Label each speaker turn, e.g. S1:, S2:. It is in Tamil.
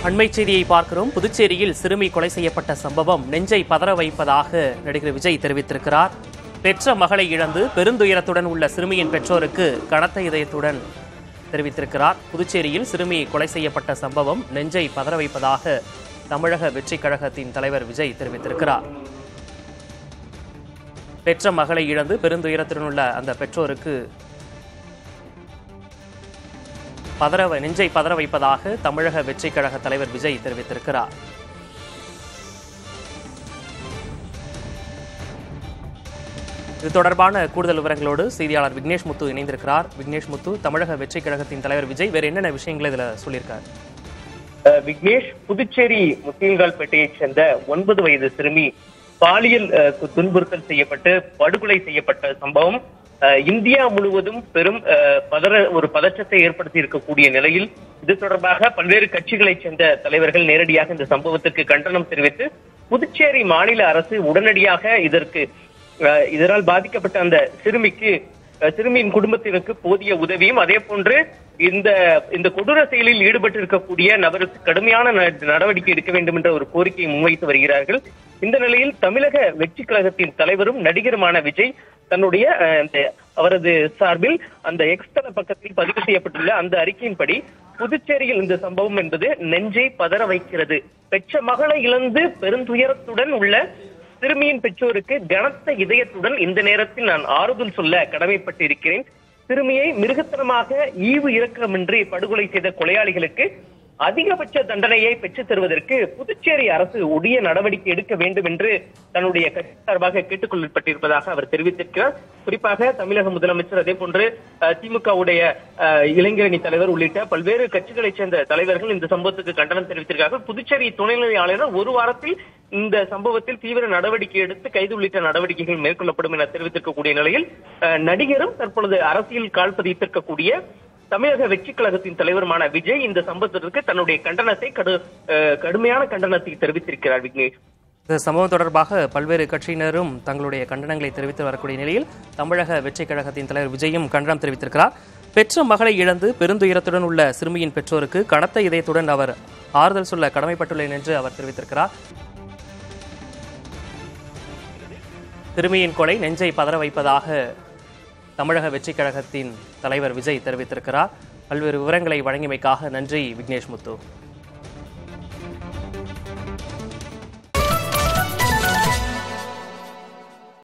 S1: அண்மை செய்தியை பார்க்கிறோம் புதுச்சேரியில் சிறுமி கொலை செய்யப்பட்ட சம்பவம் நெஞ்சை பதற வைப்பதாக நடிகர் விஜய் தெரிவித்திருக்கிறார் பெற்ற மகளை இழந்து பெருந்துயரத்துடன் உள்ள சிறுமியின் பெற்றோருக்கு கனத்த இதயத்துடன் தெரிவித்திருக்கிறார் புதுச்சேரியில் சிறுமி கொலை செய்யப்பட்ட சம்பவம் நெஞ்சை பதற வைப்பதாக தமிழக வெற்றிக் கழகத்தின் தலைவர் விஜய் தெரிவித்திருக்கிறார் பெற்ற மகளை இழந்து பெருந்துயரத்துடன் உள்ள அந்த பெற்றோருக்கு பதற நெஞ்சை பதற வைப்பதாக தமிழக வெற்றிக் கழக தலைவர் விஜய் தெரிவித்திருக்கிறார் இது தொடர்பான கூடுதல் விவரங்களோடு செய்தியாளர் விக்னேஷ் முத்து இணைந்திருக்கிறார் விக்னேஷ் முத்து தமிழக வெற்றிக் கழகத்தின் தலைவர் விஜய் வேற என்னென்ன விஷயங்களை இதுல சொல்லியிருக்காரு
S2: அஹ் விக்னேஷ் புதுச்சேரி முத்தியங்கால்பேட்டையைச் சேர்ந்த ஒன்பது வயது சிறுமி பாலியல் அஹ், துன்புறுத்தல் செய்யப்பட்டு படுகொலை செய்யப்பட்ட சம்பவம் அஹ், இந்தியா முழுவதும் பெரும் அஹ், பதற ஒரு பதற்றத்தை ஏற்படுத்தி இருக்கக்கூடிய நிலையில் இது தொடர்பாக பல்வேறு கட்சிகளைச் சேர்ந்த தலைவர்கள் நேரடியாக இந்த சம்பவத்திற்கு கண்டனம் தெரிவித்து புதுச்சேரி மாநில அரசு உடனடியாக இதற்கு அஹ், இதனால் பாதிக்கப்பட்ட அந்த சிறுமிக்கு அஹ், சிறுமியின் குடும்பத்தினருக்கு போதிய உதவியும் அதே போன்று இந்த இந்த கொடூர செயலில் ஈடுபட்டு இருக்கக்கூடிய நபருக்கு கடுமையான ந- நடவடிக்கை எடுக்க வேண்டும் என்ற ஒரு கோரிக்கையை முன்வைத்து வருகிறார்கள் இந்த நிலையில் தமிழக வெற்றி கழகத்தின் தலைவரும் நடிகருமான விஜய் தன்னுடைய அஹ், இந்த அவரது சார்பில் அந்த எக்ஸ் தள பக்கத்தில் பதிவு செய்யப்பட்டுள்ள அந்த அறிக்கையின்படி புதுச்சேரியில் இந்த சம்பவம் என்பது நெஞ்சை பதற வைக்கிறது பெற்ற மகளை இழந்து பெருந்துயரத்துடன் உள்ள சிறுமியின் பெற்றோருக்கு கனத்த இதயத்துடன் இந்த நேரத்தில் நான் ஆறுதல் சொல்ல கடமைப்பட்டு இருக்கிறேன் சிறுமியை மிருகத்தனமாக ஈவு இரக்கமின்றி படுகொலை செய்த கொலையாளிகளுக்கு அதிகபட்ச தண்டனையை பெற்றுத் தருவதற்கு புதுச்சேரி அரசு உரிய நடவடிக்கை எடுக்க வேண்டும் என்று தன்னுடைய கட்சி சார்பாக கேட்டுக் கொள்ளப்பட்டிருப்பதாக அவர் தெரிவித்திருக்கிறார் குறிப்பாக தமிழக முதலமைச்சர் அதே போன்று அஹ், திமுகவுடைய அஹ், இளைஞரணி தலைவர் உள்ளிட்ட பல்வேறு கட்சிகளைச் சேர்ந்த தலைவர்கள் இந்த சம்பவத்துக்கு கண்டனம் தெரிவித்திருக்கிறார்கள் புதுச்சேரி துணைநிலை ஆளுநர் ஒரு வாரத்தில் இந்த சம்பவத்தில் தீவிர நடவடிக்கை எடுத்து கைது உள்ளிட்ட நடவடிக்கைகள் மேற்கொள்ளப்படும் என தெரிவித்திருக்கக்கூடிய நிலையில் அஹ், நடிகரும் தற்பொழுது அரசியல் கால் பதித்திருக்கக்கூடிய தமிழக வெற்றிக் கழகத்தின் தலைவருமான விஜய் இந்த சம்பவத்திற்கு தன்னுடைய கண்டனத்தை கடு அஹ், கடுமையான கண்டனத்தை தெரிவித்திருக்கிறார் விக்னேஷ்
S1: இந்த சம்பவம் தொடர்பாக பல்வேறு கட்சியினரும் தங்களுடைய கண்டனங்களை தெரிவித்து வரக்கூடிய நிலையில் தமிழக வெற்றிக் கழகத்தின் தலைவர் விஜயும் கண்டனம் தெரிவித்திருக்கிறார் பெற்ற மகளை இழந்து பெருந்துயரத்துடன் உள்ள சிறுமியின் பெற்றோருக்கு கனத்த இதயத்துடன் அவர் ஆறுதல் சொல்ல கடமைப்பட்டுள்ளேன் என்று அவர் தெரிவித்திருக்கிறார் சிறுமியின் கொலை நெஞ்சை பதற வைப்பதாக தமிழக வெற்றிக் கழகத்தின் தலைவர் விஜய் தெரிவித்திருக்கிறார் பல்வேறு விவரங்களை வழங்கியமைக்காக நன்றி விக்னேஷ் முத்து